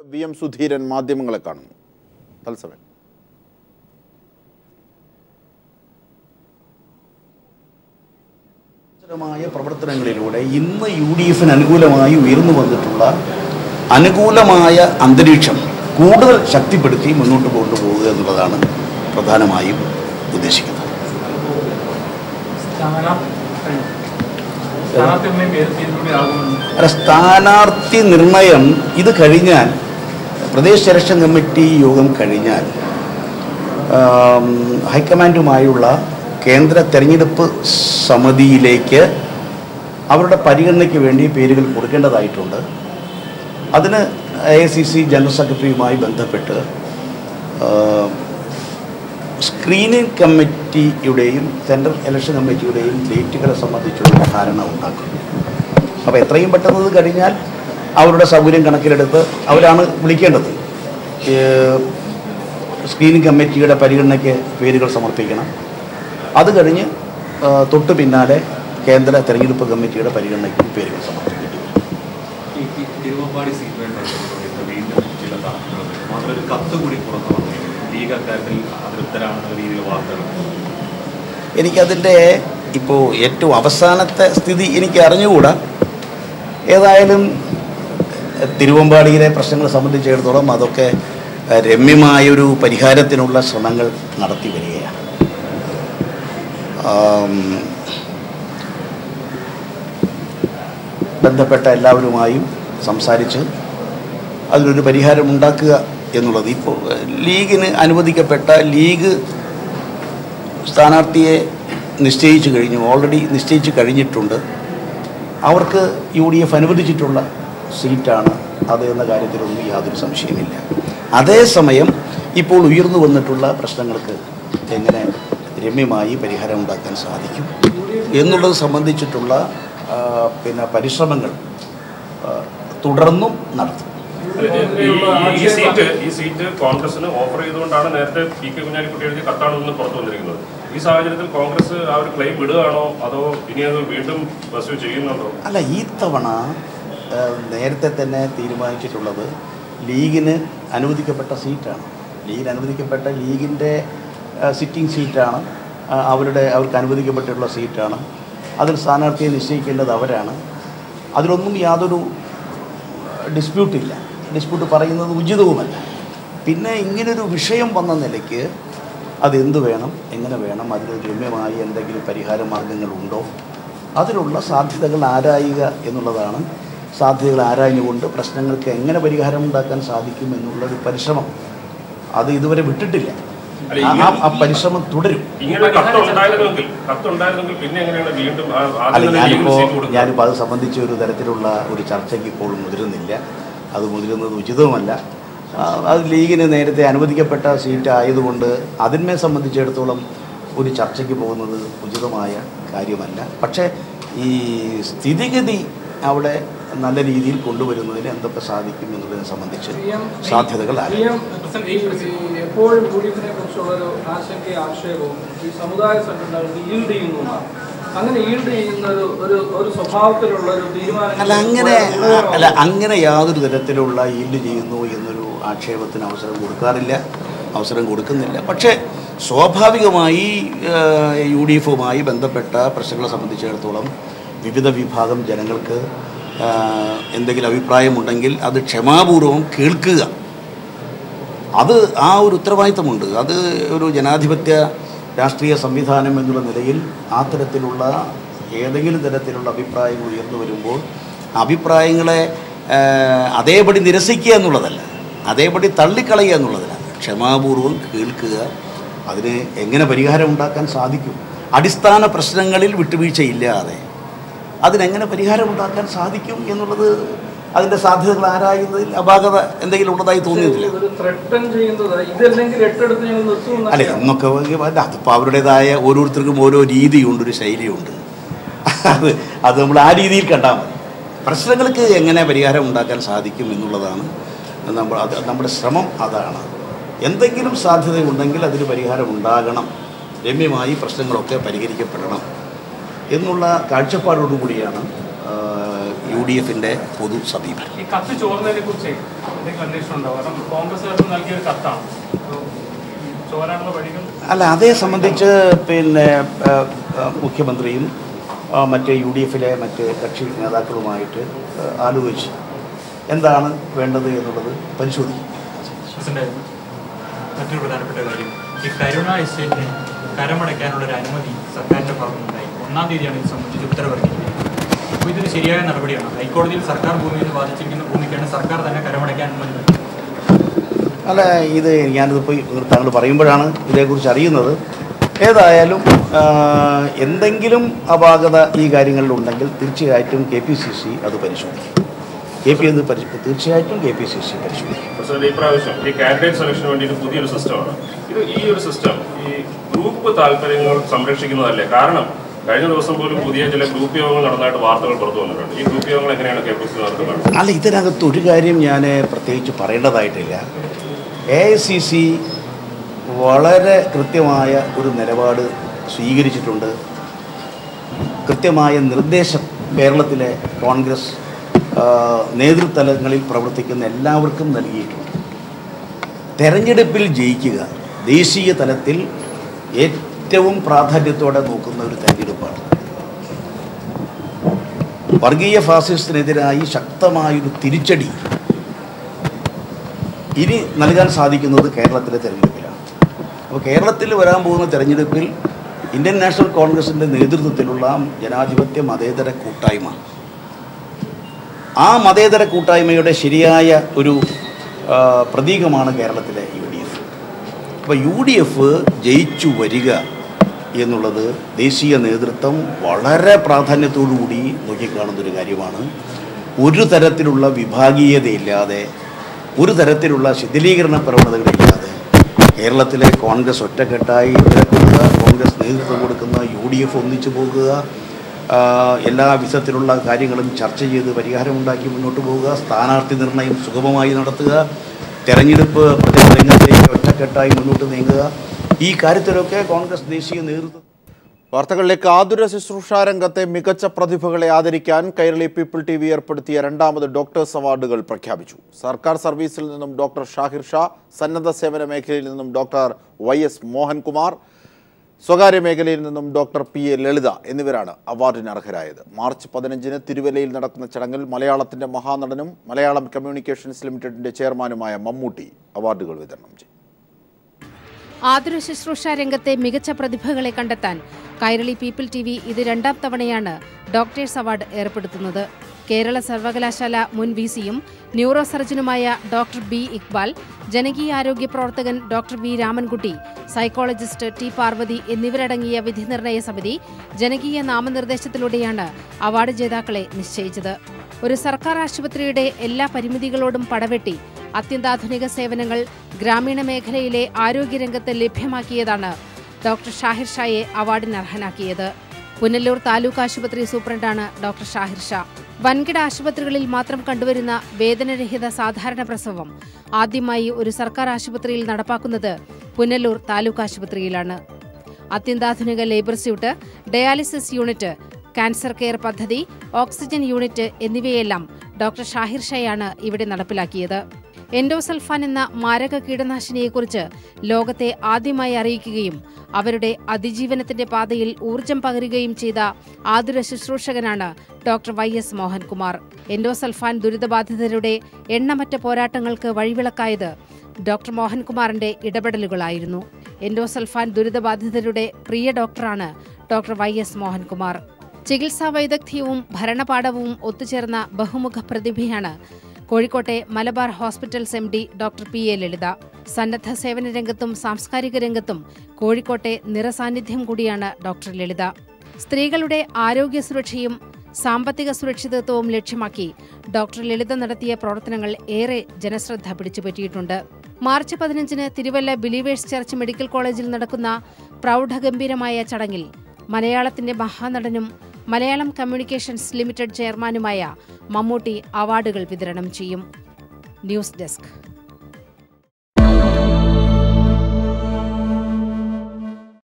V M Sudheeran മാധ്യമങ്ങളെ കാണുന്നു തത്സമയം മായ പ്രവർത്തനങ്ങളിലൂടെ ഇന്ന് യു ഡി എഫിന് അനുകൂലമായി ഉയർന്നു വന്നിട്ടുള്ള അനുകൂലമായ അന്തരീക്ഷം കൂടുതൽ ശക്തിപ്പെടുത്തി മുന്നോട്ട് കൊണ്ടുപോകുക എന്നുള്ളതാണ് പ്രധാനമായും ഉദ്ദേശിക്കുന്നത് സ്ഥാനാർത്ഥി നിർണ്ണയം ഏത് തീയതിയിലൂടെ ആകുമെന്ന് അല്ല സ്ഥാനാർത്ഥി നിർണയം ഇത് കഴിഞ്ഞാൽ പ്രദേശ് സെലക്ഷൻ കമ്മിറ്റി യോഗം കഴിഞ്ഞാൽ ആം, ഹൈക്കമാൻഡുമായുള്ള കേന്ദ്ര തെരഞ്ഞെടുപ്പ് സമിതിയിലേക്ക് അവരുടെ പരിഗണനയ്ക്ക് വേണ്ടി പേരുകൾ കൊടുക്കേണ്ടതായിട്ടുണ്ട് അതിന് എ സി സി ജനറൽ സെക്രട്ടറിയുമായി ബന്ധപ്പെട്ട് ആ, സ്ക്രീനിംഗ് കമ്മിറ്റിയുടെയും സെൻട്രൽ ഇലക്ഷൻ കമ്മിറ്റിയുടെയും ഡേറ്റുകളെ സംബന്ധിച്ചുള്ള ധാരണ ഉണ്ടാക്കും അപ്പോൾ എത്രയും പെട്ടെന്ന് ഇത് കഴിഞ്ഞാൽ അവരുടെ സൗകര്യം കണക്കിലെടുത്ത് അവരാണ് വിളിക്കേണ്ടത് ഏഹ് സ്ക്രീനിംഗ് കമ്മിറ്റിയുടെ പരിഗണനയ്ക്ക് പേരുകൾ സമർപ്പിക്കണം അത് കഴിഞ്ഞ് ആ, തൊട്ട് പിന്നാലെ കേന്ദ്ര തെരഞ്ഞെടുപ്പ് കമ്മിറ്റിയുടെ പരിഗണനയ്ക്ക് പേരുകൾ സമർപ്പിക്കേണ്ടി വരും ഈ ഈ തിരുവമ്പാടി സീറ്റ് വേണ്ട വീണ്ടും ചില തർക്കങ്ങൾ മാത്രം ഒരു കത്ത് കൂടി പുറത്തു വന്നിരിക്കുന്നു ലീഗ് അക്കാര്യത്തിൽ അതൃപ്തരാണെന്ന രീതിയിൽ വാർത്തകൾ എനിക്കതിൻ്റെ ഇപ്പോൾ ഏറ്റവും അവസാനത്തെ സ്ഥിതി എനിക്ക് അറിഞ്ഞുകൂടാ ഏതായാലും തിരുവമ്പാടിയിലെ പ്രശ്നങ്ങളെ സംബന്ധിച്ചിടത്തോളം അതൊക്കെ ഏഹ്, രമ്യമായൊരു പരിഹാരത്തിനുള്ള ശ്രമങ്ങൾ നടത്തി വരികയാണ് ആം, ബന്ധപ്പെട്ട എല്ലാവരുമായും സംസാരിച്ച് അതിനൊരു പരിഹാരം ഉണ്ടാക്കുക എന്നുള്ളത് ഇപ്പോൾ ഏഹ്, ലീഗിന് അനുവദിക്കപ്പെട്ട ലീഗ് സ്ഥാനാർത്ഥിയെ നിശ്ചയിച്ചു കഴിഞ്ഞു ഓൾറെഡി നിശ്ചയിച്ച് കഴിഞ്ഞിട്ടുണ്ട് അവർക്ക് യു ഡി എഫ് അനുവദിച്ചിട്ടുള്ള സീറ്റാണ് അത് എന്ന കാര്യത്തിലൊന്നും യാതൊരു സംശയമില്ല അതേസമയം ഇപ്പോൾ ഉയർന്നു വന്നിട്ടുള്ള പ്രശ്നങ്ങൾക്ക് എങ്ങനെ രമ്യമായി പരിഹാരം ഉണ്ടാക്കാൻ സാധിക്കും എന്നുള്ളത് സംബന്ധിച്ചിട്ടുള്ള ആ, പിന്നെ പരിശ്രമങ്ങൾ ആ, തുടർന്നും നടത്തും ഈ ഈ സീറ്റ് ഈ സീറ്റ് കോൺഗ്രസിന് ഓഫർ ചെയ്തുകൊണ്ടാണ് നേരത്തെ പി കെ കുഞ്ഞാലിക്കുട്ടി എഴുതിയ കത്താണെന്ന് പുറത്തു വന്നിരിക്കുന്നത് ഈ സാഹചര്യത്തിൽ കോൺഗ്രസ് ആ ഒരു ക്ലെയിം വിടുകയാണോ അതോ ഇനി അത് വീണ്ടും പർസ്യൂ ചെയ്യുന്നുണ്ടോ അല്ല ഈ തവണ ആ, നേരത്തെ തന്നെ തീരുമാനിച്ചിട്ടുള്ളത് ലീഗിന് അനുവദിക്കപ്പെട്ട സീറ്റാണ് ലീഗിന് അനുവദിക്കപ്പെട്ട ലീഗിൻ്റെ സിറ്റിംഗ് സീറ്റാണ് ആ, അവരുടെ അവർക്ക് അനുവദിക്കപ്പെട്ടിട്ടുള്ള സീറ്റാണ് അതിൽ സ്ഥാനാർത്ഥിയെ നിശ്ചയിക്കേണ്ടത് അവരാണ് അതിലൊന്നും യാതൊരു ഡിസ്പ്യൂട്ടില്ല ഡിസ്പ്യൂട്ട് പറയുന്നത് ഉചിതവുമല്ല പിന്നെ ഇങ്ങനൊരു വിഷയം വന്ന നിലയ്ക്ക് അതെന്ത് വേണം എങ്ങനെ വേണം അതിന് രമ്യമായി എന്തെങ്കിലും പരിഹാര മാർഗങ്ങളുണ്ടോ അതിനുള്ള സാധ്യതകൾ ആരായുക എന്നുള്ളതാണ് സാധ്യതകൾ ആരാഞ്ഞുകൊണ്ട് പ്രശ്നങ്ങൾക്ക് എങ്ങനെ പരിഹാരം ഉണ്ടാക്കാൻ സാധിക്കും എന്നുള്ളൊരു പരിശ്രമം അത് ഇതുവരെ വിട്ടിട്ടില്ല അല്ല, ആ- ഇങ്ങനെ- ആ- ആ പരിശ്രമം തുടരും ഇങ്ങനെ കത്ത് ഉണ്ടായിരുന്നെങ്കിൽ കത്ത് ഉണ്ടായിരുന്നെങ്കിൽ പിന്നെ എങ്ങനെയാണ് വീണ്ടും ആ- അല്ല ആദ്യം തന്നെ ലീഗിന് ഞാനിപ്പോൾ സീറ്റ് കൊടുക്കുന്നത് ഞാനിപ്പോൾ അത് സംബന്ധിച്ച് ഒരു തരത്തിലുള്ള ഒരു ചർച്ചയ്ക്ക് ഇപ്പോൾ മുതിരുന്നില്ല അത് മുതിരുന്നത് ഉചിതവുമല്ല ആ, അത് ലീഗിന് നേരത്തെ അനുവദിക്കപ്പെട്ട സീറ്റ് ആയതുകൊണ്ട് അതിന്മേ സംബന്ധിച്ചിടത്തോളം ഒരു ചർച്ചയ്ക്ക് പോകുന്നത് ഉചിതമായ കാര്യമല്ല പക്ഷേ ഈ സ്ഥിതിഗതി അവിടെ നല്ല രീതിയിൽ കൊണ്ടുവരുന്നതിന് എന്തൊക്കെ സാധിക്കും എന്നുള്ളതിനെ സംബന്ധിച്ച് സാധ്യതകൾ ഈ ആരായും എം- ഈ ഈ എപ്പോഴും യു ഡി എഫിനെ കുറിച്ചുള്ള ഒരു ആശങ്കയും ആക്ഷേപവും ഈ സമുദായ സംഘടനകൾ ഈൽഡ് ചെയ്യുന്നു എന്നാണ്. അങ്ങനെ ഈൽഡ് ചെയ്യുന്ന ഒരു ഒരു ഒരു സ്വഭാവത്തിലുള്ള ഒരു തീരുമാനം അല്ല അങ്ങനെ അല്ല അങ്ങനെ യാതൊരു തരത്തിലുള്ള ഈൽഡ് ചെയ്യുന്നു എന്നൊരു ആക്ഷേപത്തിന് അവസരം കൊടുക്കാറില്ല അവസരം കൊടുക്കുന്നില്ല പക്ഷേ സ്വാഭാവികമായി യു ഡി എഫുമായി ബന്ധപ്പെട്ട പ്രശ്നങ്ങളെ സംബന്ധിച്ചിടത്തോളം വിവിധ വിഭാഗം ജനങ്ങൾക്ക് ആ, എന്തെങ്കിലും അഭിപ്രായമുണ്ടെങ്കിൽ അത് ക്ഷമാപൂർവം കേൾക്കുക അത് ആ ഒരു ഉത്തരവാദിത്തമുണ്ട് അത് ഒരു ജനാധിപത്യ രാഷ്ട്രീയ സംവിധാനം എന്നുള്ള നിലയിൽ ആ തരത്തിലുള്ള ഏതെങ്കിലും തരത്തിലുള്ള അഭിപ്രായങ്ങൾ ഉയർന്നു വരുമ്പോൾ അഭിപ്രായങ്ങളെ ആ, അതേപടി നിരസിക്കുക എന്നുള്ളതല്ല അതേപടി തള്ളിക്കളയുക എന്നുള്ളതല്ല ക്ഷമാപൂർവം കേൾക്കുക അതിന് എങ്ങനെ പരിഹാരം ഉണ്ടാക്കാൻ സാധിക്കും അടിസ്ഥാന പ്രശ്നങ്ങളിൽ വിട്ടുവീഴ്ചയില്ലാതെ അതിനെങ്ങനെ പരിഹാരം ഉണ്ടാക്കാൻ സാധിക്കും എന്നുള്ളത് അതിൻ്റെ സാധ്യതകൾ ആരായുന്നതിൽ അപാകത എന്തെങ്കിലും ഉള്ളതായി തോന്നിയിട്ടില്ല ഒരു ത്രട്ടൻ ചെയ്യുന്നത് ഇതല്ലെങ്കിൽ എട്ടെടുത്ത് ഞങ്ങൾ അല്ല നിർത്തുമെന്നൊക്കെയാണ് എന്നൊക്കെ അല്ല അതിപ്പോൾ അവരുടേതായ ഓരോരുത്തർക്കും ഓരോ രീതിയുണ്ട് ഒരു ശൈലിയുണ്ട് അത് അത് നമ്മൾ ആ രീതിയിൽ കണ്ടാൽ മതി പ്രശ്നങ്ങൾക്ക് എങ്ങനെ പരിഹാരം ഉണ്ടാക്കാൻ സാധിക്കും എന്നുള്ളതാണ് നമ്മൾ അത് നമ്മുടെ ശ്രമം അതാണ് എന്തെങ്കിലും സാധ്യതയുണ്ടെങ്കിൽ അതിന് പരിഹാരം ഉണ്ടാകണം രമ്യമായി പ്രശ്നങ്ങളൊക്കെ പരിഹരിക്കപ്പെടണം എന്നുള്ള കാഴ്ചപ്പാടോടുകൂടിയാണ് ആ, യു ഡി എഫിൻ്റെ പൊതു സമീപനം ഈ കത്ത് ചോർന്നതിനെ കുറിച്ച് എന്തെങ്കിലും അന്വേഷണം ഉണ്ടാവും കാരണം കോൺഗ്രസ്സുകാർക്ക് നൽകിയ ഒരു കത്താണ് അപ്പോൾ ചോരാനുള്ള വഴികൾ അല്ല അതേ സംബന്ധിച്ച് പിന്നെ ആ, ആ, മുഖ്യമന്ത്രിയും ആ, മറ്റ് യു ഡി എഫിലെ മറ്റ് കക്ഷി നേതാക്കളുമായിട്ട് ആ, ആലോചിച്ച് എന്താണ് വേണ്ടത് എന്നുള്ളത് പരിശോധിക്കും പ്രസിഡന്റ് മറ്റൊരു പ്രധാനപ്പെട്ട കാര്യം ഈ കരുണ എസ്റ്റേറ്റിന് കരമടയ്ക്കാനുള്ള ഒരു അനുമതി സർക്കാരിന്റെ ഭാഗത്തുനിന്നുണ്ടായി ഒന്നാം തീയതിയാണ് ഇത് സംബന്ധിച്ച് ഉത്തരവിറങ്ങിയിരിക്കുന്നത് അപ്പോൾ ഇതൊരു ശരിയായ നടപടിയാണ് ഹൈക്കോടതിയിൽ സർക്കാർ ഭൂമിയിൽ നിന്ന് ബാധിച്ചിരിക്കുന്ന ഭൂമിക്കാണ് സർക്കാർ തന്നെ കരമടയ്ക്കാൻ അനുമതി നൽകുന്നത് അല്ല ഇത് ഞാനിതിപ്പോൾ താങ്കൾ പറയുമ്പോഴാണ് ഇതേക്കുറിച്ച് അറിയുന്നത് ഏതായാലും ആ, എന്തെങ്കിലും അപാകത ഈ കാര്യങ്ങളിലുണ്ടെങ്കിൽ തീർച്ചയായിട്ടും കെ പി സി സി അത് പരിശോധിക്കും കെ പി എന്ന് പരി തീർച്ചയായിട്ടും കെ പി സി സി പരിശോധിക്കും പ്രസിഡന്റ് ഈ പ്രാവശ്യം ഈ കാൻഡിഡേറ്റ് സെലക്ഷന് വേണ്ടി ഒരു പുതിയൊരു സിസ്റ്റമാണ് ഇത് ഈ ഒരു സിസ്റ്റം ഈ ഗ്രൂപ്പ് താല്പര്യങ്ങൾ സംരക്ഷിക്കുന്നതല്ലേ കാരണം കഴിഞ്ഞ ദിവസം പോലും പുതിയ ചില ഗ്രൂപ്പ് യോഗങ്ങൾ നടന്നതായിട്ട് വാർത്തകൾ പുറത്തു വന്നിട്ടുണ്ട് ഈ ഗ്രൂപ്പ് യോഗങ്ങൾ എങ്ങനെയാണ് കെ പി സി നടത്തുന്നത് അല്ല ഇതിനകത്ത് ഒരു കാര്യം ഞാൻ പ്രത്യേകിച്ച് പറയേണ്ടതായിട്ടില്ല എ ഐ സി സി വളരെ കൃത്യമായ ഒരു നിലപാട് സ്വീകരിച്ചിട്ടുണ്ട് കൃത്യമായ നിർദ്ദേശം കേരളത്തിലെ കോൺഗ്രസ് ആ, നേതൃതലങ്ങളിൽ പ്രവർത്തിക്കുന്ന എല്ലാവർക്കും നൽകിയിട്ടുണ്ട് തെരഞ്ഞെടുപ്പിൽ ജയിക്കുക ദേശീയ തലത്തിൽ ഏറ്റവും പ്രാധാന്യത്തോടെ നോക്കുന്ന ഒരു തെരഞ്ഞെടുപ്പാണ് വർഗീയ ഫാസിസത്തിനെതിരായി ശക്തമായൊരു തിരിച്ചടി ഇനി നൽകാൻ സാധിക്കുന്നത് കേരളത്തിലെ തെരഞ്ഞെടുപ്പിലാണ് അപ്പോൾ കേരളത്തിൽ വരാൻ പോകുന്ന തെരഞ്ഞെടുപ്പിൽ ഇന്ത്യൻ നാഷണൽ കോൺഗ്രസിൻ്റെ നേതൃത്വത്തിലുള്ള ജനാധിപത്യ മതേതര കൂട്ടായ്മ ആ മതേതര കൂട്ടായ്മയുടെ ശരിയായ ഒരു ആ, പ്രതീകമാണ് കേരളത്തിലെ യു ഡി എഫ് അപ്പോൾ യു ഡി എഫ് ജയിച്ചു വരിക എന്നുള്ളത് ദേശീയ നേതൃത്വം വളരെ പ്രാധാന്യത്തോടുകൂടി നോക്കിക്കാണുന്നൊരു കാര്യമാണ് ഒരു തരത്തിലുള്ള വിഭാഗീയതയില്ലാതെ ഒരു തരത്തിലുള്ള ശിഥിലീകരണ പ്രവണതകളില്ലാതെ കേരളത്തിലെ കോൺഗ്രസ് ഒറ്റക്കെട്ടായി നിലകൊള്ളുക കോൺഗ്രസ് നേതൃത്വം കൊടുക്കുന്ന യു ഡി എഫ് ഒന്നിച്ചു പോകുക ആ, എല്ലാ വിധത്തിലുള്ള കാര്യങ്ങളും ചർച്ച ചെയ്ത് പരിഹാരമുണ്ടാക്കി മുന്നോട്ട് പോവുക സ്ഥാനാർത്ഥി നിർണയം സുഗമമായി നടത്തുക തെരഞ്ഞെടുപ്പ് പ്രചരണ രംഗത്തേക്ക് ഒറ്റക്കെട്ടായി മുന്നോട്ട് നീങ്ങുക ഈ കാര്യത്തിലൊക്കെ കോൺഗ്രസ് ദേശീയ നേതൃത്വം വാർത്തകളിലേക്ക് ആതുര ശുശ്രൂഷ രംഗത്തെ മികച്ച പ്രതിഭകളെ ആദരിക്കാൻ കൈരളി പീപ്പിൾ ടി വി ഏർപ്പെടുത്തിയ രണ്ടാമത് ഡോക്ടേഴ്സ് അവാർഡുകൾ പ്രഖ്യാപിച്ചു സർക്കാർ സർവീസിൽ നിന്നും ഡോക്ടർ ഷാഹിർ ഷാ സന്നദ്ധ സേവന മേഖലയിൽ നിന്നും ഡോക്ടർ വൈ എസ് മോഹൻകുമാർ സ്വകാര്യ മേഖലയിൽ നിന്നും ഡോക്ടർ പി എ ലളിത എന്നിവരാണ് അവാർഡിന് അർഹരായത് മാർച്ച് പതിനഞ്ചിന് തിരുവല്ലയിൽ നടക്കുന്ന ചടങ്ങിൽ മലയാളത്തിന്റെ മഹാനടനും മലയാളം കമ്മ്യൂണിക്കേഷൻസ് ലിമിറ്റഡിന്റെ ചെയർമാനുമായ മമ്മൂട്ടി അവാർഡുകൾ വിതരണം ചെയ്യും ആതുര ശുശ്രൂഷ രംഗത്തെ മികച്ച പ്രതിഭകളെ കണ്ടെത്താൻ കൈരളി പീപ്പിൾ ടി വി ഇത് രണ്ടാം തവണയാണ് ഡോക്ടേഴ്സ് അവാർഡ് ഏർപ്പെടുത്തുന്നത് കേരള സർവകലാശാല മുൻ വി സിയും ന്യൂറോ സർജനുമായ ഡോക്ടർ ബി ഇക്ബാൽ ജനകീയാരോഗ്യ പ്രവർത്തകൻ doctor V Ramankutty psychologist T Parvathi എന്നിവരടങ്ങിയ വിധി നിർണയ സമിതി ജനകീയ നാമനിർദ്ദേശത്തിലൂടെയാണ് അവാർഡ് ജേതാക്കളെ നിശ്ചയിച്ചത് ഒരു സർക്കാർ ആശുപത്രിയുടെ എല്ലാ പരിമിതികളോടും പടവെട്ടി അത്യന്താധുനിക സേവനങ്ങൾ ഗ്രാമീണ മേഖലയിലെ ആരോഗ്യരംഗത്ത് ലഭ്യമാക്കിയതാണ് ഡോക്ടർ ഷാഹിർ ഷായെ അവാർഡിന് അർഹനാക്കിയത് പുനലൂർ താലൂക്ക് ആശുപത്രി സൂപ്രണ്ടാണ് ഡോക്ടർ ഷാഹിർ ഷാ വൻകിട ആശുപത്രികളിൽ മാത്രം കണ്ടുവരുന്ന വേതനരഹിത സാധാരണ പ്രസവം ആദ്യമായി ഒരു സർക്കാർ ആശുപത്രിയിൽ നടപ്പാക്കുന്നത് പുനലൂർ താലൂക്ക് ആശുപത്രിയിലാണ് അത്യന്താധുനിക labour suite dialysis unit cancer care പദ്ധതി ഓക്സിജൻ യൂണിറ്റ് എന്നിവയെല്ലാം ഡോക്ടർ ഷാഹിർ ഷായാണ് ഇവിടെ നടപ്പിലാക്കിയത് എൻഡോസൾഫാൻ എന്ന മാരക കീടനാശിനിയെക്കുറിച്ച് ലോകത്തെ ആദ്യമായി അറിയിക്കുകയും അവരുടെ അതിജീവനത്തിന്റെ പാതയിൽ ഊർജം പകരുകയും ചെയ്ത ആതുര ശുശ്രൂഷകനാണ് doctor Y S Mohankumar endosulfan ദുരിതബാധിതരുടെ എണ്ണമറ്റ പോരാട്ടങ്ങൾക്ക് വഴിവിളക്കായത് ഡോക്ടർ മോഹൻകുമാറിന്റെ ഇടപെടലുകളായിരുന്നു എൻഡോസൾഫാൻ ദുരിതബാധിതരുടെ പ്രിയ ഡോക്ടറാണ് ഡോക്ടർ വൈ എസ് മോഹൻകുമാർ ചികിത്സാ വൈദഗ്ധ്യവും ഭരണപാഠവും ഒത്തുചേർന്ന ബഹുമുഖ പ്രതിഭയാണ് കോഴിക്കോട്ടെ Malabar hospitals M D doctor P A Lalitha സന്നദ്ധ സേവന രംഗത്തും സാംസ്കാരിക രംഗത്തും കോഴിക്കോട്ടെ നിറസാന്നിധ്യം കൂടിയാണ് ഡോക്ടർ ലളിത സ്ത്രീകളുടെ ആരോഗ്യ സുരക്ഷയും സാമ്പത്തിക സുരക്ഷിതത്വവും ലക്ഷ്യമാക്കി ഡോക്ടർ ലളിത നടത്തിയ പ്രവർത്തനങ്ങൾ ഏറെ ജനശ്രദ്ധ പിടിച്ചുപറ്റിയിട്ടുണ്ട് മാർച്ച് പതിനഞ്ചിന് തിരുവല്ല ബിലീവേഴ്സ് ചർച്ച് മെഡിക്കൽ കോളേജിൽ നടക്കുന്ന പ്രൗഢഗംഭീരമായ ചടങ്ങിൽ മലയാളത്തിന്റെ മഹാനടനും മലയാളം കമ്മ്യൂണിക്കേഷൻസ് ലിമിറ്റഡ് ചെയർമാനുമായ മമ്മൂട്ടി അവാർഡുകൾ വിതരണം ചെയ്യും ന്യൂസ് ഡെസ്ക്